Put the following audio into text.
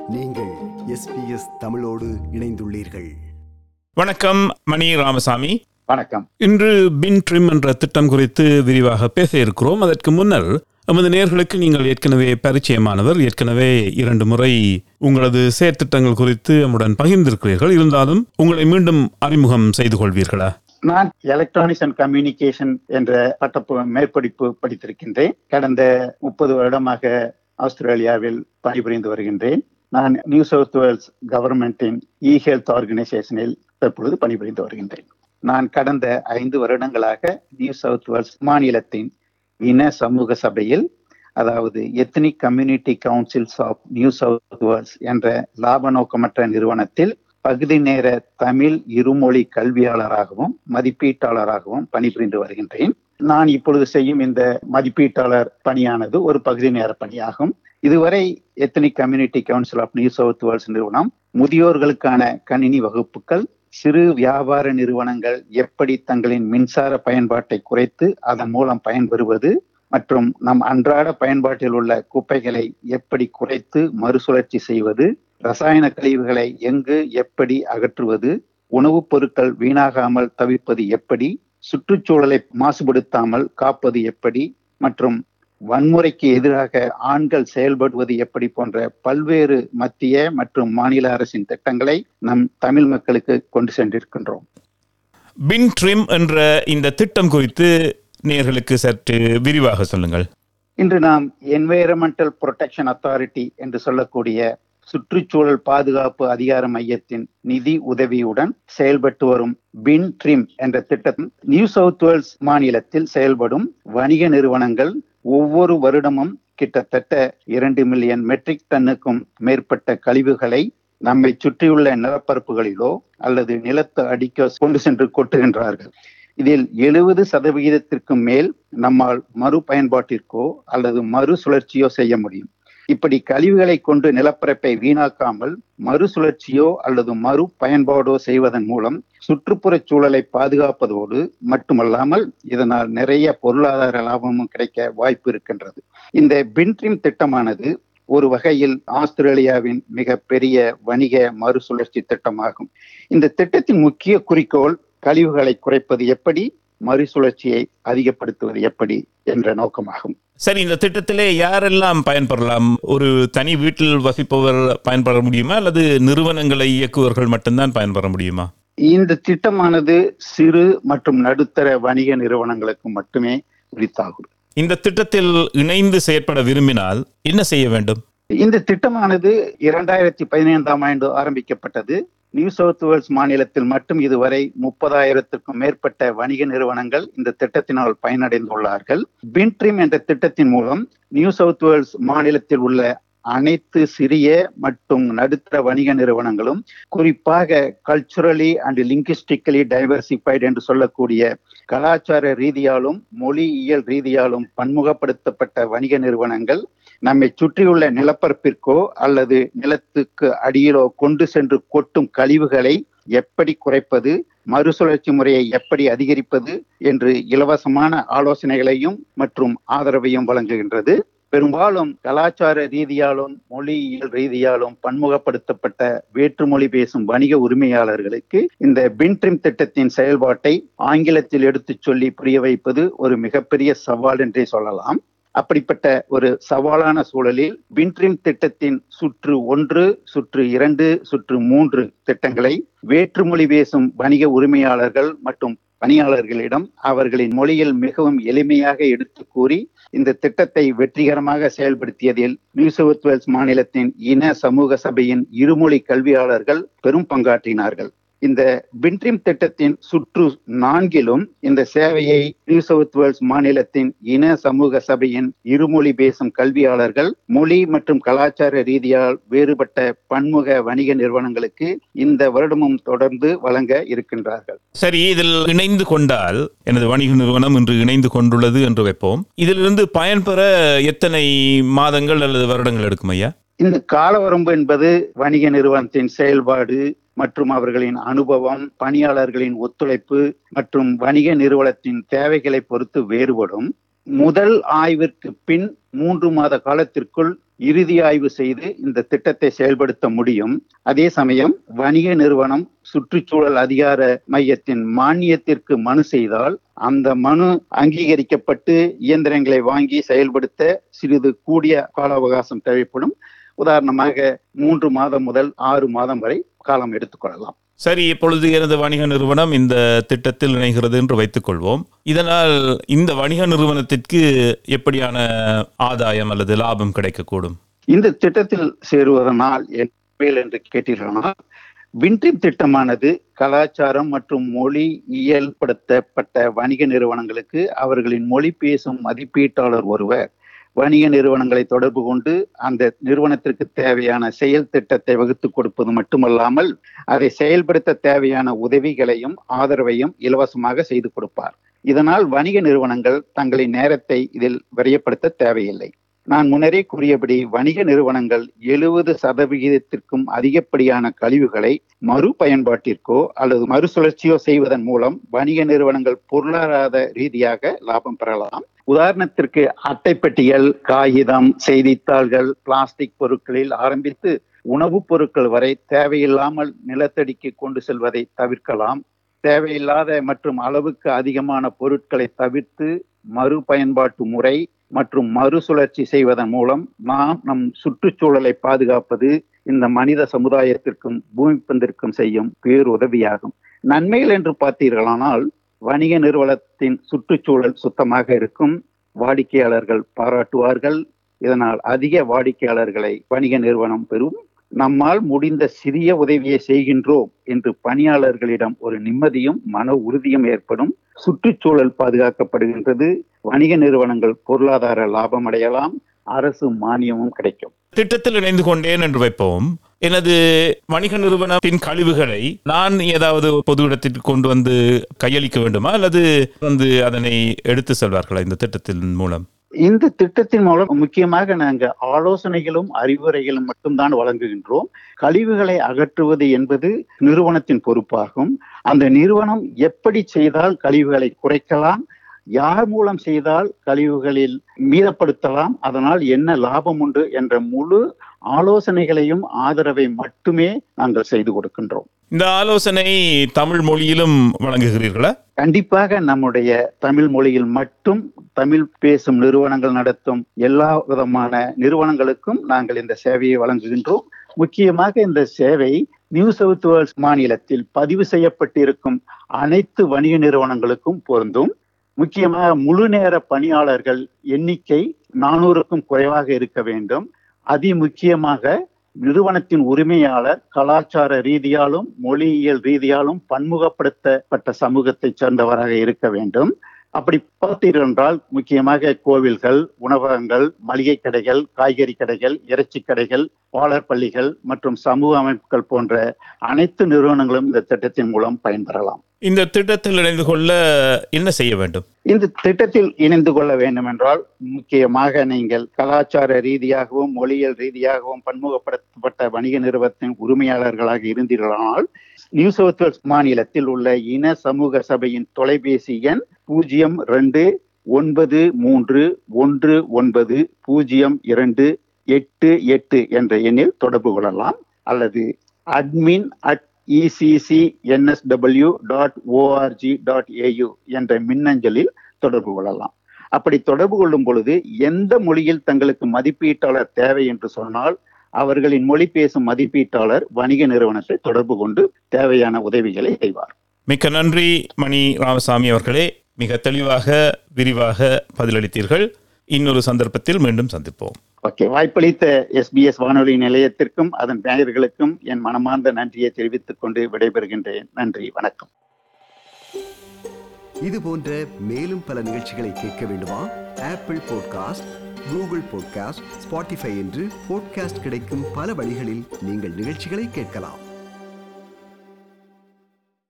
நீங்கள் எஸ்பிஎஸ் தமிழோடு இணைந்துள்ளீர்கள் வணக்கம் மணி ராமசாமி வணக்கம் இன்று பின் ட்ரிம் என்ற திட்டம் குறித்து விரிவாக பேச இருக்கிறோம் அதற்கு முன்னர் நமது நேர்களுக்கு நீங்கள் ஏற்கனவே பரிச்சயமானவர் ஏற்கனவே இரண்டு முறை உங்களது செயற்திட்டங்கள் குறித்து நம்முடன் பகிர்ந்திருக்கிறீர்கள் இருந்தாலும் உங்களை மீண்டும் அறிமுகம் செய்து கொள்வீர்களா நான் எலக்ட்ரானிக்ஸ் அண்ட் கம்யூனிகேஷன் என்ற பட்ட மேற்படிப்பு படித்திருக்கின்றேன் கடந்த முப்பது வருடமாக ஆஸ்திரேலியாவில் பணிபுரிந்து வருகின்றேன் நான் நியூ சவுத் வேல்ஸ் கவர்மெண்டின் இ ஹெல்த் ஆர்கனைசேஷனில் தற்பொழுது பணிபுரிந்து வருகின்றேன் நான் கடந்த ஐந்து வருடங்களாக நியூ சவுத் வேல்ஸ் மாநிலத்தின் இன சமூக சபையில் அதாவது ethnic community councils of New South Wales என்ற லாப நோக்கமற்ற நிறுவனத்தில் பகுதி நேர தமிழ் இருமொழி கல்வியாளராகவும் மதிப்பீட்டாளராகவும் பணிபுரிந்து வருகின்றேன் நான் இப்பொழுது செய்யும் இந்த மதிப்பீட்டாளர் பணியானது ஒரு பகுதி நேர பணியாகும் இதுவரை ethnic community council of New South Wales நிறுவனம் முதியோர்களுக்கான கணினி வகுப்புகள் சிறு வியாபார நிறுவனங்கள் எப்படி தங்களின் மின்சார பயன்பாட்டை குறைத்து அதன் மூலம் பயன்பெறுவது மற்றும் நம் அன்றாட பயன்பாட்டில் உள்ள குப்பைகளை எப்படி குறைத்து மறுசுழற்சி செய்வது ரசாயன கழிவுகளை எங்கு எப்படி அகற்றுவது உணவுப் பொருட்கள் வீணாகாமல் தவிர்ப்பது எப்படி சுற்றுச்சூழலை மாசுபடுத்தாமல் காப்பது எப்படி மற்றும் வன்முறைக்கு எதிராக ஆண்கள் செயல்படுவது எப்படி போன்ற பல்வேறு மத்திய மற்றும் மாநில அரசின் திட்டங்களை நம் தமிழ் மக்களுக்கு கொண்டு சென்றிருக்கின்றோம் பின் ட்ரிம் என்ற இந்த திட்டம் குறித்து நேர்களுக்கு சற்று விரிவாக சொல்லுங்கள் இன்று நாம் என்வைரன்மெண்டல் புரொடெக்ஷன் அத்தாரிட்டி என்று சொல்லக்கூடிய சுற்றுச்சூழல் பாதுகாப்பு அதிகார மையத்தின் நிதி உதவியுடன் செயல்பட்டு வரும் பின் ட்ரிம் என்ற திட்டம் நியூ சவுத் வேல்ஸ் மாநிலத்தில் செயல்படும் வணிக நிறுவனங்கள் ஒவ்வொரு வருடமும் கிட்டத்தட்ட இரண்டு மில்லியன் மெட்ரிக் டன்னுக்கும் மேற்பட்ட கழிவுகளை நம்மை சுற்றியுள்ள நிலப்பரப்புகளிலோ அல்லது நிலத்து அடிக்க கொண்டு சென்று கொட்டுகின்றார்கள் இதில் எழுபது சதவிகிதத்திற்கும் மேல் நம்மால் மறுபயன்பாட்டிற்கோ அல்லது மறுசுழற்சியோ செய்ய முடியும் இப்படி கழிவுகளை கொண்டு நிலப்பரப்பை வீணாக்காமல் மறுசுழற்சியோ அல்லது மறு பயன்பாடோ செய்வதன் மூலம் சுற்றுப்புறச் சூழலை பாதுகாப்பதோடு மட்டுமல்லாமல் இதனால் நிறைய பொருளாதார லாபமும் கிடைக்க வாய்ப்பு இருக்கின்றது இந்த பின்ட்ரிம் திட்டமானது ஒரு வகையில் ஆஸ்திரேலியாவின் மிக பெரிய வணிக மறுசுழற்சி திட்டமாகும் இந்த திட்டத்தின் முக்கிய குறிக்கோள் கழிவுகளை குறைப்பது எப்படி மறுசுழற்சியை அதிகப்படுத்துவது எப்படி என்ற நோக்கமாகும் சரி இந்த திட்டத்திலே யாரெல்லாம் பயன்பெறலாம் ஒரு தனி வீட்டில் வசிப்பவர் பயன்பெற முடியுமா அல்லது நிறுவனங்களை இயக்குவர்கள் மட்டும்தான் பயன்பெற முடியுமா இந்த திட்டமானது சிறு மற்றும் நடுத்தர வணிக நிறுவனங்களுக்கு மட்டுமே உரித்தாகும் இந்த திட்டத்தில் இணைந்து செயற்பட விரும்பினால் என்ன செய்ய வேண்டும் இந்த திட்டமானது இரண்டாயிரத்தி பதினைந்தாம் ஆண்டு ஆரம்பிக்கப்பட்டது நியூ சவுத் வேல்ஸ் மாநிலத்தில் மட்டும் இதுவரை முப்பதாயிரத்திற்கும் மேற்பட்ட வணிக நிறுவனங்கள் இந்த திட்டத்தினால் பயனடைந்துள்ளார்கள் பின்ட்ரிம் என்ற திட்டத்தின் மூலம் நியூ சவுத் வேல்ஸ் மாநிலத்தில் உள்ள அனைத்து சிறிய மற்றும் நடுத்தர வணிக நிறுவனங்களும் குறிப்பாக கல்ச்சுரலி அண்ட் லிங்குஸ்டிக்கலி டைவர்சிஃபைடு என்று சொல்லக்கூடிய கலாச்சார ரீதியாலும் மொழியியல் ரீதியாலும் பன்முகப்படுத்தப்பட்ட வணிக நிறுவனங்கள் நம்மை சுற்றியுள்ள நிலப்பரப்பிற்கோ அல்லது நிலத்துக்கு அடியிலோ கொண்டு சென்று கொட்டும் கழிவுகளை எப்படி குறைப்பது மறுசுழற்சி முறையை எப்படி அதிகரிப்பது என்று இலவசமான ஆலோசனைகளையும் மற்றும் ஆதரவையும் வழங்குகின்றது பெரும்பாலும் கலாச்சார ரீதியாலும் மொழியியல் ரீதியாலும் பன்முகப்படுத்தப்பட்ட வேற்றுமொழி பேசும் வணிக உரிமையாளர்களுக்கு இந்த பின்ட்ரிம் திட்டத்தின் செயல்பாட்டை ஆங்கிலத்தில் எடுத்துச் சொல்லி புரிய வைப்பது ஒரு மிகப்பெரிய சவால் என்றே சொல்லலாம் அப்படிப்பட்ட ஒரு சவாலான சூழலில் பின்ட்ரிம் திட்டத்தின் சுற்று ஒன்று சுற்று இரண்டு சுற்று மூன்று திட்டங்களை வேற்றுமொழி பேசும் வணிக உரிமையாளர்கள் மற்றும் பணியாளர்களிடம் அவர்களின் மொழியில் மிகவும் எளிமையாக எடுத்து கூறி இந்த திட்டத்தை வெற்றிகரமாக செயல்படுத்தியதில் நியூ சவுத் வேல்ஸ் மாநிலத்தின் இன சமூக சபையின் இருமொழி கல்வியாளர்கள் பெரும் பங்காற்றினார்கள் இந்த பின்ட்ரிம் திட்டத்தின் சுற்று நான்கிலும் இந்த சேவையை நியூ சவுத் வேல்ஸ் மாநிலத்தின் இன சமூக சபையின் இருமொழி பேசும் கல்வியாளர்கள் மொழி மற்றும் கலாச்சார ரீதியால் வேறுபட்ட பன்முக வணிக நிறுவனங்களுக்கு இந்த வருடமும் தொடர்ந்து வழங்க இருக்கின்றார்கள் சரி இதில் இணைந்து கொண்டால் எனது வணிக நிறுவனம் இன்று இணைந்து கொண்டுள்ளது என்று வைப்போம் இதிலிருந்து பயன்பெற எத்தனை மாதங்கள் அல்லது வருடங்கள் எடுக்கும் ஐயா இந்த காலவரம்பு என்பது வணிக நிறுவனத்தின் செயல்பாடு மற்றும் அவர்களின் அனுபவம் பணியாளர்களின் ஒத்துழைப்பு மற்றும் வணிக நிறுவனத்தின் தேவைகளை பொறுத்து வேறுபடும் முதல் ஆய்விற்கு பின் மூன்று மாத காலத்திற்குள் இறுதி ஆய்வு செய்து இந்த திட்டத்தை செயல்படுத்த முடியும் அதே சமயம் வணிக நிறுவனம் சுற்றுச்சூழல் அதிகார மையத்தின் மானியத்திற்கு மனு செய்தால் அந்த மனு அங்கீகரிக்கப்பட்டு இயந்திரங்களை வாங்கி செயல்படுத்த சிறிது கூடிய கால அவகாசம் தேவைப்படும் உதாரணமாக மூன்று மாதம் முதல் ஆறு மாதம் வரை காலம் எடுத்துக்கொள்ளலாம் சரி இப்பொழுது எனது வணிக நிறுவனம் இந்த திட்டத்தில் இணைகிறது என்று வைத்துக் கொள்வோம் இதனால் இந்த வணிக நிறுவனத்திற்கு எப்படியான ஆதாயம் அல்லது லாபம் கிடைக்கக்கூடும் இந்த திட்டத்தில் சேருவதனால் என்ன மேல் என்று கேட்டீர்களானால் வின்ட்ரிப் திட்டமானது கலாச்சாரம் மற்றும் மொழி இயல்படுத்தப்பட்ட வணிக நிறுவனங்களுக்கு அவர்களின் மொழி பேசும் மதிப்பீட்டாளர் ஒருவர் வணிக நிறுவனங்களை தொடர்பு கொண்டு அந்த நிறுவனத்திற்கு தேவையான செயல் திட்டத்தை வகுத்து கொடுப்பது மட்டுமல்லாமல் அதை செயல்படுத்த தேவையான உதவிகளையும் ஆதரவையும் இலவசமாக செய்து கொடுப்பார் இதனால் வணிக நிறுவனங்கள் தங்களின் நேரத்தை இதில் விரயப்படுத்த தேவையில்லை நான் முன்னரே கூறியபடி வணிக நிறுவனங்கள் எழுபது சதவிகிதத்திற்கும் அதிகப்படியான கழிவுகளை மறுபயன்பாட்டிற்கோ அல்லது மறுசுழற்சியோ செய்வதன் மூலம் வணிக நிறுவனங்கள் பொருளாதார ரீதியாக லாபம் பெறலாம் உதாரணத்திற்கு அட்டைப்பெட்டிகள் காகிதம் செய்தித்தாள்கள் பிளாஸ்டிக் பொருட்களில் ஆரம்பித்து உணவுப் பொருட்கள் வரை தேவையில்லாமல் நிலத்தடிக்கு கொண்டு செல்வதை தவிர்க்கலாம் தேவையில்லாத மற்றும் அளவுக்கு அதிகமான பொருட்களை தவிர்த்து மறுபயன்பாட்டு முறை மற்றும் மறுசுழற்சி செய்வதன் மூலம் நாம் நம் சுற்றுச்சூழலை பாதுகாப்பது இந்த மனித சமுதாயத்திற்கும் பூமிப்பந்திற்கும் செய்யும் பேருதவியாகும் நன்மைகள் என்று பார்த்தீர்களானால் வணிக நிறுவனத்தின் சுற்றுச்சூழல் சுத்தமாக இருக்கும் வாடிக்கையாளர்கள் பாராட்டுவார்கள் இதனால் அதிக வாடிக்கையாளர்களை வணிக நிறுவனம் பெறும் நம்மால் முடிந்த சிறிய உதவியை செய்கின்றோம் என்று பணியாளர்களிடம் ஒரு நிம்மதியும் மன உறுதியும் ஏற்படும் சுற்றுச்சூழல் பாதுகாக்கப்படுகின்றது வணிக நிறுவனங்கள் பொருளாதார லாபம் அடையலாம் அரசு மானியமும் கிடைக்கும் திட்டத்தில் இணைந்து கொண்டேன் என்று வைப்போம் எனது வணிக நிறுவனத்தின் கழிவுகளை நான் ஏதாவது பொது இடத்திற்கு கொண்டு வந்து கையளிக்க வேண்டுமா அல்லது வந்து அதனை எடுத்து செல்வார்களா இந்த திட்டத்தின் மூலம் இந்த திட்டத்தின் மூலம் முக்கியமாக நாங்கள் ஆலோசனைகளும் அறிவுரைகளும் மட்டும்தான் வழங்குகின்றோம் கழிவுகளை அகற்றுவது என்பது நிறுவனத்தின் பொறுப்பாகும் அந்த நிறுவனம் எப்படி செய்தால் கழிவுகளை குறைக்கலாம் யார் மூலம் செய்தால் கழிவுகளில் மீதப்படுத்தலாம் அதனால் என்ன லாபம் உண்டு என்ற முழு ஆலோசனைகளையும் ஆதரவை மட்டுமே நாங்கள் செய்து கொடுக்கின்றோம் இந்த ஆலோசனை தமிழ் மொழியிலும் வழங்குகிறீர்களா கண்டிப்பாக நம்முடைய தமிழ் மொழியில் மட்டும் தமிழ் பேசும் நிறுவனங்கள் நடத்தும் எல்லா விதமான நிறுவனங்களுக்கும் நாங்கள் இந்த சேவையை வழங்குகின்றோம் முக்கியமாக இந்த சேவை நியூ சவுத் வேல்ஸ் மாநிலத்தில் பதிவு செய்யப்பட்டிருக்கும் அனைத்து வணிக நிறுவனங்களுக்கும் பொருந்தும் முக்கியமாக முழு நேர பணியாளர்கள் எண்ணிக்கை நானூறுக்கும் குறைவாக இருக்க வேண்டும் அதி முக்கியமாக நிறுவனத்தின் உரிமையாளர் கலாச்சார ரீதியாலும் மொழியியல் ரீதியாலும் பன்முகப்படுத்தப்பட்ட சமூகத்தைச் சேர்ந்தவராக இருக்க வேண்டும் அப்படி பார்த்தீர்கள் என்றால் முக்கியமாக கோவில்கள் உணவகங்கள் மளிகை கடைகள் காய்கறி கடைகள் இறைச்சி கடைகள் பாலர் பள்ளிகள் மற்றும் சமூக அமைப்புகள் போன்ற அனைத்து நிறுவனங்களும் இந்த திட்டத்தின் மூலம் பயன்பெறலாம் இந்த திட்டத்தில் இணைந்து கொள்ள என்ன செய்ய வேண்டும் இந்த திட்டத்தில் இணைந்து கொள்ள வேண்டும் என்றால் முக்கியமாக நீங்கள் கலாச்சார ரீதியாகவும் மொழியியல் ரீதியாகவும் பன்முகப்படுத்தப்பட்ட வணிக நிறுவனத்தின் உரிமையாளர்களாக இருந்தீர்களானால் நியூ சவுத் வேல்ஸ் மாநிலத்தில் உள்ள இன சமூக சபையின் தொலைபேசி எண் பூஜ்ஜியம் ரெண்டு ஒன்பது மூன்று ஒன்று ஒன்பது பூஜ்ஜியம் இரண்டு எட்டு எட்டு என்ற எண்ணில் தொடர்பு கொள்ளலாம் அல்லது admin at ECC NSW dot ORG dot AU என்ற மின்னஞ்சலில் தொடர்பு கொள்ளலாம் அப்படி தொடர்பு கொள்ளும் பொழுது எந்த மொழியில் தங்களுக்கு மதிப்பீட்டாளர் தேவை என்று சொன்னால் அவர்களின் மொழி பேசும் மதிப்பீட்டாளர் வணிக நிறுவனத்தை தொடர்பு கொண்டு தேவையான உதவிகளை செய்வார் மிக்க நன்றி மணி ராமசாமி அவர்களே மிக தெளிவாக விரிவாக பதிலளித்தீர்கள் இன்னொரு சந்தர்ப்பத்தில் மீண்டும் சந்திப்போம் ஓகே வாய்ப்பளித்த எஸ்பிஎஸ் வானொலி நிலையத்திற்கும் அதன் நேயர்களுக்கும் என் மனமார்ந்த நன்றியை தெரிவித்துக் கொண்டு விடைபெறுகின்றேன் நன்றி வணக்கம் இது போன்ற மேலும் பல நிகழ்ச்சிகளை கேட்க வேண்டுமா Apple podcast Google podcast Spotify என்று பாட்காஸ்ட் கிடைக்கும் பல வழிகளில் நீங்கள் நிகழ்ச்சிகளை கேட்கலாம்